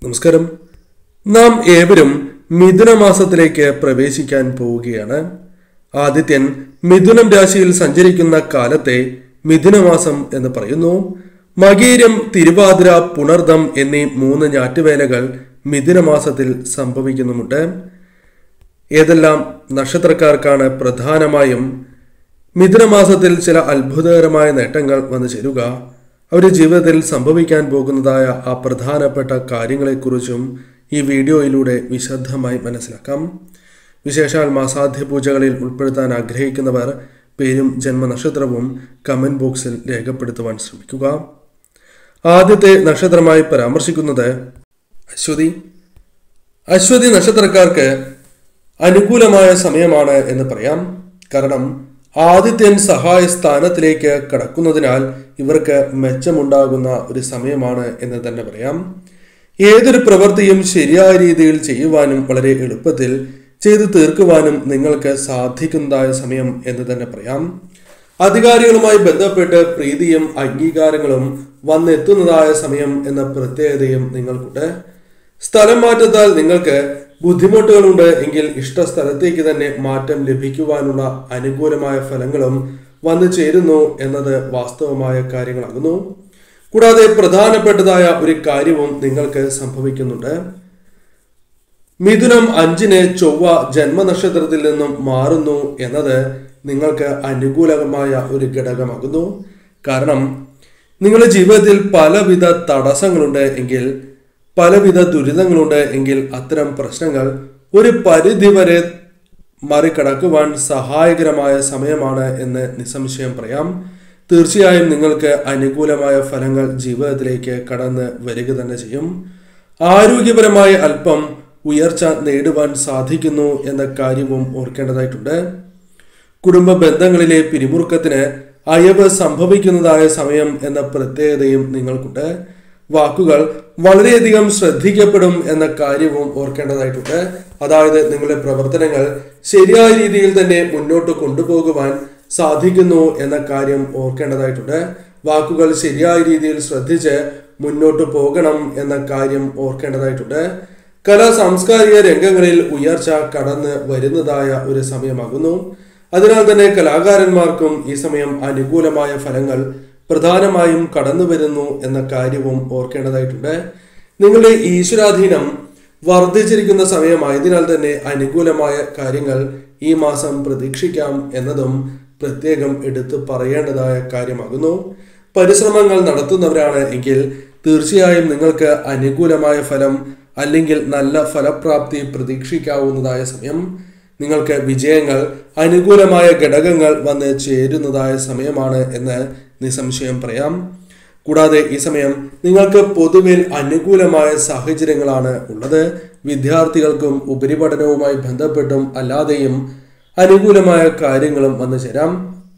നമസ്കാരം നാം ഏവരും മിഥുന മാസത്തിലേക്ക് പ്രവേശിക്കാൻ പോവുകയാണ് ആദിത്യൻ മിഥുനം രാശിയിൽ സഞ്ചരിക്കുന്ന കാലത്തെ മിഥുനമാസം എന്ന് പറയുന്നു മകീരം തിരുവാതിര പുണർദം എന്നീ മൂന്ന് ഞാറ്റുവേലകൾ മിഥുനമാസത്തിൽ സംഭവിക്കുന്നുമുണ്ട് ഏതെല്ലാം നക്ഷത്രക്കാർക്കാണ് പ്രധാനമായും മിഥുനമാസത്തിൽ ചില അത്ഭുതകരമായ നേട്ടങ്ങൾ വന്നു ചേരുക അവരുടെ ജീവിതത്തിൽ സംഭവിക്കാൻ പോകുന്നതായ ആ പ്രധാനപ്പെട്ട കാര്യങ്ങളെക്കുറിച്ചും ഈ വീഡിയോയിലൂടെ വിശദമായി മനസ്സിലാക്കാം വിശേഷാൽ മാസാധ്യ പൂജകളിൽ ഉൾപ്പെടുത്താൻ ആഗ്രഹിക്കുന്നവർ പേരും ജന്മനക്ഷത്രവും കമന്റ് ബോക്സിൽ രേഖപ്പെടുത്തുവാൻ ശ്രമിക്കുക ആദ്യത്തെ നക്ഷത്രമായി പരാമർശിക്കുന്നത് അശ്വതി അശ്വതി നക്ഷത്രക്കാർക്ക് അനുകൂലമായ സമയമാണ് എന്ന് പറയാം കാരണം ആദിത്യൻ സഹായ സ്ഥാനത്തിലേക്ക് കടക്കുന്നതിനാൽ ഇവർക്ക് മെച്ചമുണ്ടാകുന്ന ഒരു സമയമാണ് എന്ന് തന്നെ പറയാം ഏതൊരു പ്രവൃത്തിയും ശരിയായ രീതിയിൽ ചെയ്യുവാനും വളരെ എളുപ്പത്തിൽ ചെയ്തു തീർക്കുവാനും നിങ്ങൾക്ക് സാധിക്കുന്നതായ സമയം എന്ന് തന്നെ പറയാം അധികാരികളുമായി ബന്ധപ്പെട്ട് പ്രീതിയും അംഗീകാരങ്ങളും വന്നെത്തുന്നതായ സമയം എന്ന പ്രത്യേകതയും നിങ്ങൾക്കുണ്ട് സ്ഥലം മാറ്റത്താൽ നിങ്ങൾക്ക് ബുദ്ധിമുട്ടുകളുണ്ട് എങ്കിൽ ഇഷ്ട സ്ഥലത്തേക്ക് തന്നെ മാറ്റം ലഭിക്കുവാനുള്ള അനുകൂലമായ ഫലങ്ങളും വന്നു ചേരുന്നു എന്നത് വാസ്തവമായ കാര്യങ്ങളാകുന്നു കൂടാതെ പ്രധാനപ്പെട്ടതായ ഒരു കാര്യവും നിങ്ങൾക്ക് സംഭവിക്കുന്നുണ്ട് മിഥുനം അഞ്ചിന് ചൊവ്വ ജന്മനക്ഷത്രത്തിൽ നിന്നും മാറുന്നു എന്നത് നിങ്ങൾക്ക് അനുകൂലമായ ഒരു ഘടകമാകുന്നു കാരണം നിങ്ങളുടെ ജീവിതത്തിൽ പലവിധ തടസ്സങ്ങളുണ്ട് എങ്കിൽ പലവിധ ദുരിതങ്ങളുണ്ട് എങ്കിൽ അത്തരം പ്രശ്നങ്ങൾ ഒരു പരിധിവരെ മറികടക്കുവാൻ സഹായകരമായ സമയമാണ് എന്ന് നിസ്സംശയം പറയാം തീർച്ചയായും നിങ്ങൾക്ക് അനുകൂലമായ ഫലങ്ങൾ ജീവിതത്തിലേക്ക് കടന്ന് വരിക തന്നെ ചെയ്യും ആരോഗ്യപരമായ അല്പം ഉയർച്ച നേടുവാൻ സാധിക്കുന്നു എന്ന കാര്യവും ഓർക്കേണ്ടതായിട്ടുണ്ട് കുടുംബ ബന്ധങ്ങളിലെ പിരിമുറുക്കത്തിന് അയവ് സംഭവിക്കുന്നതായ സമയം എന്ന പ്രത്യേകതയും നിങ്ങൾക്കുണ്ട് വാക്കുകൾ വളരെയധികം ശ്രദ്ധിക്കപ്പെടും എന്ന കാര്യവും ഓർക്കേണ്ടതായിട്ടുണ്ട് അതായത് നിങ്ങളുടെ പ്രവർത്തനങ്ങൾ ശരിയായ രീതിയിൽ തന്നെ മുന്നോട്ട് കൊണ്ടുപോകുവാൻ സാധിക്കുന്നു എന്ന കാര്യം ഓർക്കേണ്ടതായിട്ടുണ്ട് വാക്കുകൾ ശരിയായ രീതിയിൽ ശ്രദ്ധിച്ച് മുന്നോട്ട് പോകണം എന്ന കാര്യം ഓർക്കേണ്ടതായിട്ടുണ്ട് കലാ സാംസ്കാരിക രംഗങ്ങളിൽ ഉയർച്ച കടന്ന് വരുന്നതായ ഒരു സമയമാകുന്നു അതിനാൽ തന്നെ കലാകാരന്മാർക്കും ഈ സമയം അനുകൂലമായ ഫലങ്ങൾ പ്രധാനമായും കടന്നു വരുന്നു എന്ന കാര്യവും ഓർക്കേണ്ടതായിട്ടുണ്ട് നിങ്ങളുടെ ഈശ്വരാധീനം വർദ്ധിച്ചിരിക്കുന്ന സമയമായതിനാൽ തന്നെ അനുകൂലമായ കാര്യങ്ങൾ ഈ മാസം പ്രതീക്ഷിക്കാം എന്നതും പ്രത്യേകം എടുത്തു പറയേണ്ടതായ കാര്യമാകുന്നു പരിശ്രമങ്ങൾ നടത്തുന്നവരാണ് എങ്കിൽ തീർച്ചയായും നിങ്ങൾക്ക് അനുകൂലമായ ഫലം അല്ലെങ്കിൽ നല്ല ഫലപ്രാപ്തി പ്രതീക്ഷിക്കാവുന്നതായ സമയം നിങ്ങൾക്ക് വിജയങ്ങൾ അനുകൂലമായ ഘടകങ്ങൾ വന്ന് ചേരുന്നതായ സമയമാണ് എന്ന് നിസ്സംശയം പറയാം കൂടാതെ ഈ സമയം നിങ്ങൾക്ക് പൊതുവിൽ അനുകൂലമായ സാഹചര്യങ്ങളാണ് ഉള്ളത് വിദ്യാർത്ഥികൾക്കും ഉപരിപഠനവുമായി ബന്ധപ്പെട്ടും അല്ലാതെയും അനുകൂലമായ കാര്യങ്ങളും വന്നു ചേരാം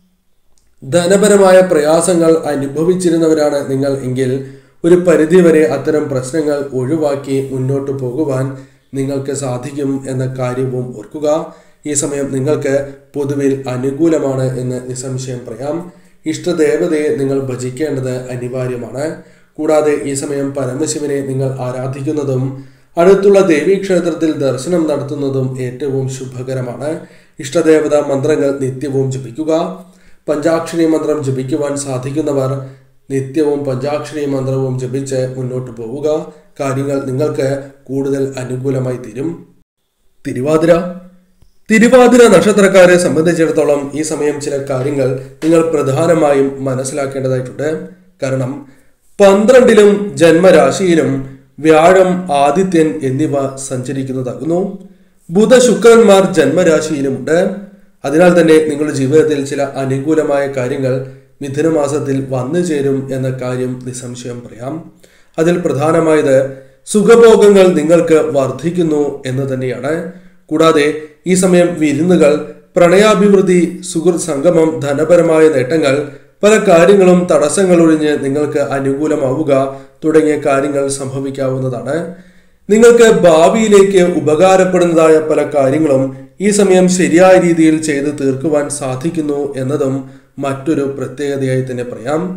ധനപരമായ പ്രയാസങ്ങൾ അനുഭവിച്ചിരുന്നവരാണ് നിങ്ങൾ എങ്കിൽ ഒരു പരിധിവരെ അത്തരം പ്രശ്നങ്ങൾ ഒഴിവാക്കി മുന്നോട്ട് പോകുവാൻ നിങ്ങൾക്ക് സാധിക്കും എന്ന കാര്യവും ഓർക്കുക ഈ സമയം നിങ്ങൾക്ക് പൊതുവിൽ അനുകൂലമാണ് എന്ന് നിസ്സംശയം പറയാം ഇഷ്ടദേവതയെ നിങ്ങൾ ഭജിക്കേണ്ടത് അനിവാര്യമാണ് കൂടാതെ ഈ സമയം പരമശിവനെ നിങ്ങൾ ആരാധിക്കുന്നതും അടുത്തുള്ള ദേവീക്ഷേത്രത്തിൽ ദർശനം നടത്തുന്നതും ഏറ്റവും ശുഭകരമാണ് ഇഷ്ടദേവത മന്ത്രങ്ങൾ നിത്യവും ജപിക്കുക പഞ്ചാക്ഷരി മന്ത്രം ജപിക്കുവാൻ സാധിക്കുന്നവർ നിത്യവും പഞ്ചാക്ഷരി മന്ത്രവും ജപിച്ച് മുന്നോട്ട് പോവുക കാര്യങ്ങൾ നിങ്ങൾക്ക് കൂടുതൽ അനുകൂലമായി തീരും തിരുവാതിര തിരുവാതിര നക്ഷത്രക്കാരെ സംബന്ധിച്ചിടത്തോളം ഈ സമയം ചില കാര്യങ്ങൾ നിങ്ങൾ പ്രധാനമായും മനസ്സിലാക്കേണ്ടതായിട്ടുണ്ട് കാരണം പന്ത്രണ്ടിലും ജന്മരാശിയിലും വ്യാഴം ആദിത്യൻ എന്നിവ സഞ്ചരിക്കുന്നതാകുന്നു ബുധ ശുക്രന്മാർ ജന്മരാശിയിലുമുണ്ട് അതിനാൽ തന്നെ നിങ്ങളുടെ ജീവിതത്തിൽ ചില അനുകൂലമായ കാര്യങ്ങൾ മിഥുനമാസത്തിൽ വന്നു ചേരും എന്ന കാര്യം നിസ്സംശയം പറയാം അതിൽ പ്രധാനമായത് സുഖഭോഗങ്ങൾ നിങ്ങൾക്ക് വർദ്ധിക്കുന്നു എന്ന് തന്നെയാണ് കൂടാതെ ഈ സമയം വിരുന്നുകൾ പ്രണയാഭിവൃദ്ധി സുഹൃത്ത് സംഗമം ധനപരമായ നേട്ടങ്ങൾ പല കാര്യങ്ങളും തടസ്സങ്ങൾ ഒഴിഞ്ഞ് നിങ്ങൾക്ക് അനുകൂലമാവുക തുടങ്ങിയ കാര്യങ്ങൾ സംഭവിക്കാവുന്നതാണ് നിങ്ങൾക്ക് ഭാവിയിലേക്ക് ഉപകാരപ്പെടുന്നതായ പല കാര്യങ്ങളും ഈ സമയം ശരിയായ രീതിയിൽ ചെയ്ത് തീർക്കുവാൻ സാധിക്കുന്നു എന്നതും മറ്റൊരു പ്രത്യേകതയായി തന്നെ പറയാം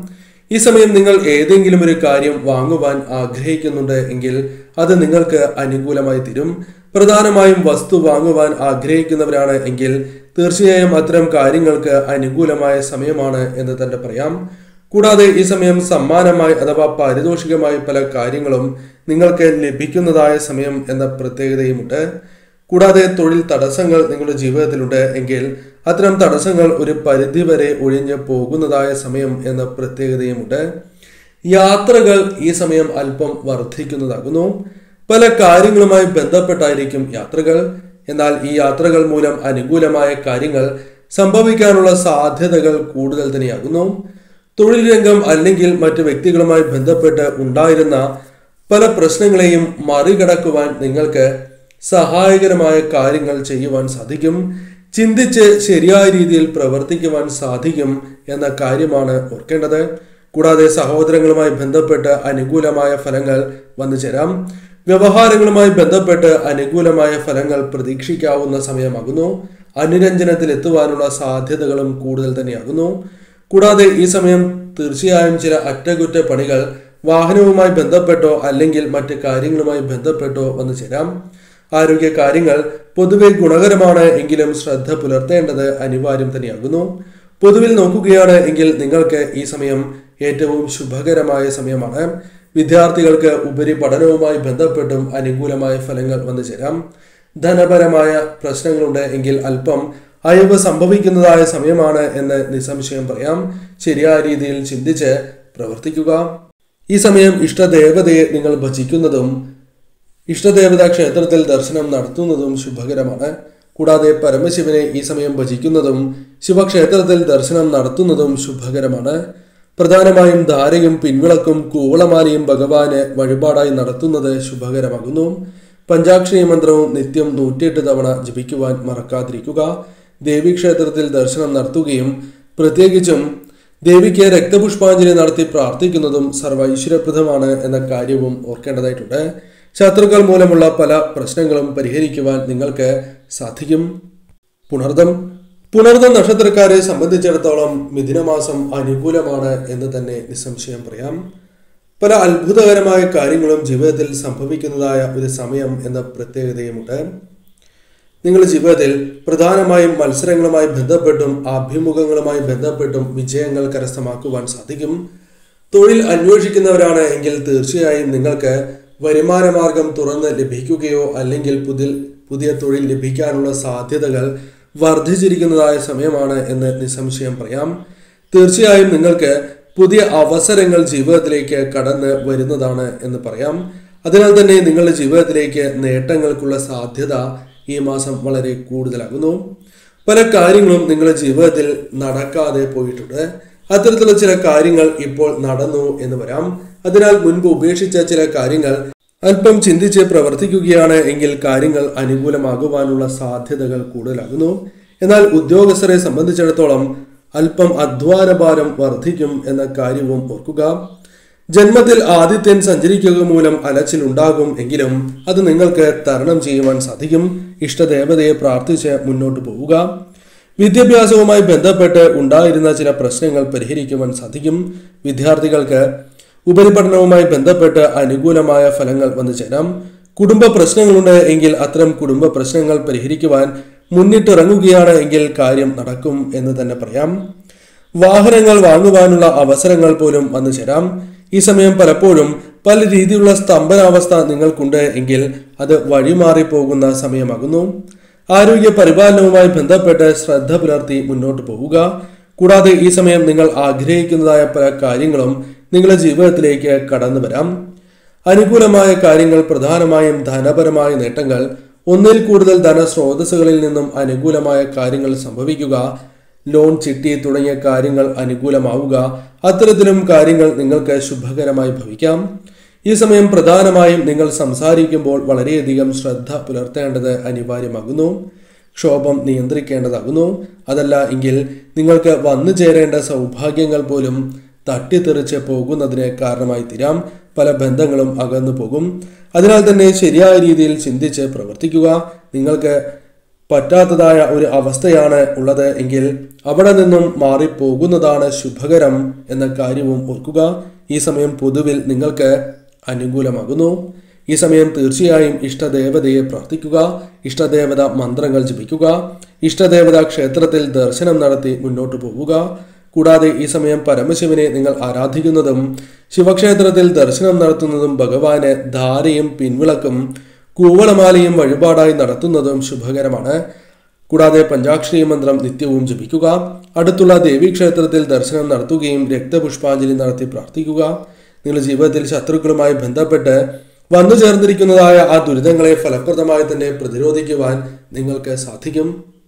ഈ സമയം നിങ്ങൾ ഏതെങ്കിലും ഒരു കാര്യം വാങ്ങുവാൻ ആഗ്രഹിക്കുന്നുണ്ട് എങ്കിൽ അത് നിങ്ങൾക്ക് അനുകൂലമായി തീരും പ്രധാനമായും വസ്തു വാങ്ങുവാൻ ആഗ്രഹിക്കുന്നവരാണ് എങ്കിൽ തീർച്ചയായും അത്തരം കാര്യങ്ങൾക്ക് അനുകൂലമായ സമയമാണ് എന്ന് തന്നെ പറയാം കൂടാതെ ഈ സമയം സമ്മാനമായി അഥവാ പാരിതോഷികമായി പല കാര്യങ്ങളും നിങ്ങൾക്ക് ലഭിക്കുന്നതായ സമയം എന്ന പ്രത്യേകതയുമുണ്ട് കൂടാതെ തൊഴിൽ തടസ്സങ്ങൾ നിങ്ങളുടെ ജീവിതത്തിലുണ്ട് എങ്കിൽ അത്തരം തടസ്സങ്ങൾ ഒരു പരിധിവരെ ഒഴിഞ്ഞു പോകുന്നതായ സമയം എന്ന പ്രത്യേകതയുമുണ്ട് യാത്രകൾ ഈ സമയം അല്പം വർദ്ധിക്കുന്നതാകുന്നു പല കാര്യങ്ങളുമായി ബന്ധപ്പെട്ടായിരിക്കും യാത്രകൾ എന്നാൽ ഈ യാത്രകൾ മൂലം അനുകൂലമായ കാര്യങ്ങൾ സംഭവിക്കാനുള്ള സാധ്യതകൾ കൂടുതൽ തന്നെയാകുന്നു തൊഴിൽ രംഗം അല്ലെങ്കിൽ മറ്റു വ്യക്തികളുമായി ബന്ധപ്പെട്ട് ഉണ്ടായിരുന്ന പല പ്രശ്നങ്ങളെയും മറികടക്കുവാൻ നിങ്ങൾക്ക് സഹായകരമായ കാര്യങ്ങൾ ചെയ്യുവാൻ സാധിക്കും ചിന്തിച്ച് ശരിയായ രീതിയിൽ പ്രവർത്തിക്കുവാൻ സാധിക്കും എന്ന കാര്യമാണ് ഓർക്കേണ്ടത് കൂടാതെ സഹോദരങ്ങളുമായി ബന്ധപ്പെട്ട് അനുകൂലമായ ഫലങ്ങൾ വന്നു ചേരാം വ്യവഹാരങ്ങളുമായി ബന്ധപ്പെട്ട് അനുകൂലമായ ഫലങ്ങൾ പ്രതീക്ഷിക്കാവുന്ന സമയമാകുന്നു അനുരഞ്ജനത്തിൽ എത്തുവാനുള്ള സാധ്യതകളും കൂടുതൽ തന്നെയാകുന്നു കൂടാതെ ഈ സമയം തീർച്ചയായും ചില അറ്റകുറ്റപ്പണികൾ വാഹനവുമായി ബന്ധപ്പെട്ടോ അല്ലെങ്കിൽ മറ്റ് കാര്യങ്ങളുമായി ബന്ധപ്പെട്ടോ വന്നു ചേരാം ആരോഗ്യ കാര്യങ്ങൾ പൊതുവെ ഗുണകരമാണ് എങ്കിലും ശ്രദ്ധ പുലർത്തേണ്ടത് അനിവാര്യം തന്നെയാകുന്നു പൊതുവിൽ നോക്കുകയാണ് എങ്കിൽ നിങ്ങൾക്ക് ഈ സമയം ഏറ്റവും ശുഭകരമായ സമയമാണ് വിദ്യാർത്ഥികൾക്ക് ഉപരിപഠനവുമായി ബന്ധപ്പെട്ടും അനുകൂലമായ ഫലങ്ങൾ വന്നു ചേരാം ധനപരമായ പ്രശ്നങ്ങളുണ്ട് എങ്കിൽ അല്പം അയവ് സംഭവിക്കുന്നതായ സമയമാണ് എന്ന് നിസ്സംശയം പറയാം ശരിയായ രീതിയിൽ ചിന്തിച്ച് പ്രവർത്തിക്കുക ഈ സമയം ഇഷ്ടദേവതയെ നിങ്ങൾ ഭജിക്കുന്നതും ഇഷ്ടദേവതാ ക്ഷേത്രത്തിൽ ദർശനം നടത്തുന്നതും ശുഭകരമാണ് കൂടാതെ പരമശിവനെ ഈ സമയം ഭജിക്കുന്നതും ശിവക്ഷേത്രത്തിൽ ദർശനം നടത്തുന്നതും ശുഭകരമാണ് പ്രധാനമായും ധാരയും പിൻവിളക്കും കൂവളമാലയും ഭഗവാന് വഴിപാടായി നടത്തുന്നത് ശുഭകരമാകുന്നു പഞ്ചാക്ഷരി മന്ത്രവും നിത്യം നൂറ്റിയെട്ട് തവണ ജപിക്കുവാൻ മറക്കാതിരിക്കുക ദേവീക്ഷേത്രത്തിൽ ദർശനം നടത്തുകയും പ്രത്യേകിച്ചും ദേവിക്ക് രക്തപുഷ്പാഞ്ജലി നടത്തി പ്രാർത്ഥിക്കുന്നതും സർവൈശ്വര്യപ്രദമാണ് എന്ന കാര്യവും ഓർക്കേണ്ടതായിട്ടുണ്ട് ശത്രുക്കൾ മൂലമുള്ള പല പ്രശ്നങ്ങളും പരിഹരിക്കുവാൻ നിങ്ങൾക്ക് സാധിക്കും പുണർദം പുണർദം നക്ഷത്രക്കാരെ സംബന്ധിച്ചിടത്തോളം മിഥുനമാസം അനുകൂലമാണ് എന്ന് തന്നെ നിസ്സംശയം പറയാം പല അത്ഭുതകരമായ കാര്യങ്ങളും ജീവിതത്തിൽ സംഭവിക്കുന്നതായ ഒരു സമയം എന്ന പ്രത്യേകതയുമുണ്ട് നിങ്ങളുടെ ജീവിതത്തിൽ പ്രധാനമായും മത്സരങ്ങളുമായി ബന്ധപ്പെട്ടും അഭിമുഖങ്ങളുമായി ബന്ധപ്പെട്ടും വിജയങ്ങൾ കരസ്ഥമാക്കുവാൻ സാധിക്കും തൊഴിൽ അന്വേഷിക്കുന്നവരാണ് എങ്കിൽ തീർച്ചയായും നിങ്ങൾക്ക് വരുമാന മാർഗം തുറന്ന് ലഭിക്കുകയോ അല്ലെങ്കിൽ പുതിയ പുതിയ തൊഴിൽ ലഭിക്കാനുള്ള സാധ്യതകൾ വർദ്ധിച്ചിരിക്കുന്നതായ സമയമാണ് എന്ന് നിസ്സംശയം പറയാം തീർച്ചയായും നിങ്ങൾക്ക് പുതിയ അവസരങ്ങൾ ജീവിതത്തിലേക്ക് കടന്ന് വരുന്നതാണ് എന്ന് പറയാം അതിനാൽ തന്നെ നിങ്ങളുടെ ജീവിതത്തിലേക്ക് നേട്ടങ്ങൾക്കുള്ള സാധ്യത ഈ മാസം വളരെ കൂടുതലാകുന്നു പല കാര്യങ്ങളും നിങ്ങളുടെ ജീവിതത്തിൽ നടക്കാതെ പോയിട്ടുണ്ട് അത്തരത്തിലുള്ള ചില കാര്യങ്ങൾ ഇപ്പോൾ നടന്നു എന്ന് വരാം അതിനാൽ മുൻപ് ഉപേക്ഷിച്ച ചില കാര്യങ്ങൾ അല്പം ചിന്തിച്ച് പ്രവർത്തിക്കുകയാണ് എങ്കിൽ കാര്യങ്ങൾ അനുകൂലമാകുവാനുള്ള സാധ്യതകൾ കൂടുതലാകുന്നു എന്നാൽ ഉദ്യോഗസ്ഥരെ സംബന്ധിച്ചിടത്തോളം അല്പം അധ്വാനഭാരം വർദ്ധിക്കും എന്ന കാര്യവും ഓർക്കുക ജന്മത്തിൽ ആദിത്യൻ സഞ്ചരിക്കുക മൂലം അലച്ചിൽ ഉണ്ടാകും എങ്കിലും അത് നിങ്ങൾക്ക് തരണം ചെയ്യുവാൻ സാധിക്കും ഇഷ്ടദേവതയെ പ്രാർത്ഥിച്ച് മുന്നോട്ട് പോവുക വിദ്യാഭ്യാസവുമായി ബന്ധപ്പെട്ട് ഉണ്ടായിരുന്ന ചില പ്രശ്നങ്ങൾ പരിഹരിക്കുവാൻ സാധിക്കും വിദ്യാർത്ഥികൾക്ക് ഉപരിപഠനവുമായി ബന്ധപ്പെട്ട് അനുകൂലമായ ഫലങ്ങൾ വന്നു ചേരാം കുടുംബ പ്രശ്നങ്ങളുണ്ട് എങ്കിൽ അത്തരം കുടുംബ പ്രശ്നങ്ങൾ പരിഹരിക്കുവാൻ മുന്നിട്ടിറങ്ങുകയാണ് എങ്കിൽ കാര്യം നടക്കും എന്ന് തന്നെ പറയാം വാഹനങ്ങൾ വാങ്ങുവാനുള്ള അവസരങ്ങൾ പോലും വന്നു ചേരാം ഈ സമയം പലപ്പോഴും പല രീതിയിലുള്ള സ്തംഭനാവസ്ഥ നിങ്ങൾക്കുണ്ട് എങ്കിൽ അത് വഴിമാറി പോകുന്ന സമയമാകുന്നു ആരോഗ്യ പരിപാലനവുമായി ബന്ധപ്പെട്ട് ശ്രദ്ധ പുലർത്തി മുന്നോട്ട് പോവുക കൂടാതെ ഈ സമയം നിങ്ങൾ ആഗ്രഹിക്കുന്നതായ പല കാര്യങ്ങളും നിങ്ങളുടെ ജീവിതത്തിലേക്ക് കടന്നു വരാം അനുകൂലമായ കാര്യങ്ങൾ പ്രധാനമായും ധനപരമായ നേട്ടങ്ങൾ ഒന്നിൽ കൂടുതൽ ധനസ്രോതസ്സുകളിൽ നിന്നും അനുകൂലമായ കാര്യങ്ങൾ സംഭവിക്കുക ലോൺ ചിട്ടി തുടങ്ങിയ കാര്യങ്ങൾ അനുകൂലമാവുക അത്തരത്തിലും കാര്യങ്ങൾ നിങ്ങൾക്ക് ശുഭകരമായി ഭവിക്കാം ഈ സമയം പ്രധാനമായും നിങ്ങൾ സംസാരിക്കുമ്പോൾ വളരെയധികം ശ്രദ്ധ പുലർത്തേണ്ടത് അനിവാര്യമാകുന്നു ക്ഷോഭം നിയന്ത്രിക്കേണ്ടതാകുന്നു അതല്ല എങ്കിൽ നിങ്ങൾക്ക് വന്നു ചേരേണ്ട സൗഭാഗ്യങ്ങൾ പോലും തട്ടിത്തെറിച്ച് പോകുന്നതിന് കാരണമായി തീരാം പല ബന്ധങ്ങളും അകന്നു പോകും അതിനാൽ തന്നെ ശരിയായ രീതിയിൽ ചിന്തിച്ച് പ്രവർത്തിക്കുക നിങ്ങൾക്ക് പറ്റാത്തതായ ഒരു അവസ്ഥയാണ് ഉള്ളത് എങ്കിൽ അവിടെ നിന്നും മാറിപ്പോകുന്നതാണ് ശുഭകരം എന്ന കാര്യവും ഓർക്കുക ഈ സമയം പൊതുവിൽ നിങ്ങൾക്ക് അനുകൂലമാകുന്നു ഈ സമയം തീർച്ചയായും ഇഷ്ടദേവതയെ പ്രാർത്ഥിക്കുക ഇഷ്ടദേവത മന്ത്രങ്ങൾ ജപിക്കുക ഇഷ്ടദേവത ക്ഷേത്രത്തിൽ ദർശനം നടത്തി മുന്നോട്ട് പോവുക കൂടാതെ ഈ സമയം പരമശിവനെ നിങ്ങൾ ആരാധിക്കുന്നതും ശിവക്ഷേത്രത്തിൽ ദർശനം നടത്തുന്നതും ഭഗവാന് ധാരയും പിൻവിളക്കും കൂവളമാലയും വഴിപാടായി നടത്തുന്നതും ശുഭകരമാണ് കൂടാതെ പഞ്ചാക്ഷരി മന്ത്രം നിത്യവും ജപിക്കുക അടുത്തുള്ള ദേവീക്ഷേത്രത്തിൽ ദർശനം നടത്തുകയും രക്തപുഷ്പാഞ്ജലി നടത്തി പ്രാർത്ഥിക്കുക നിങ്ങളുടെ ജീവിതത്തിൽ ശത്രുക്കളുമായി ബന്ധപ്പെട്ട് വന്നു ചേർന്നിരിക്കുന്നതായ ആ ദുരിതങ്ങളെ ഫലപ്രദമായി തന്നെ പ്രതിരോധിക്കുവാൻ നിങ്ങൾക്ക് സാധിക്കും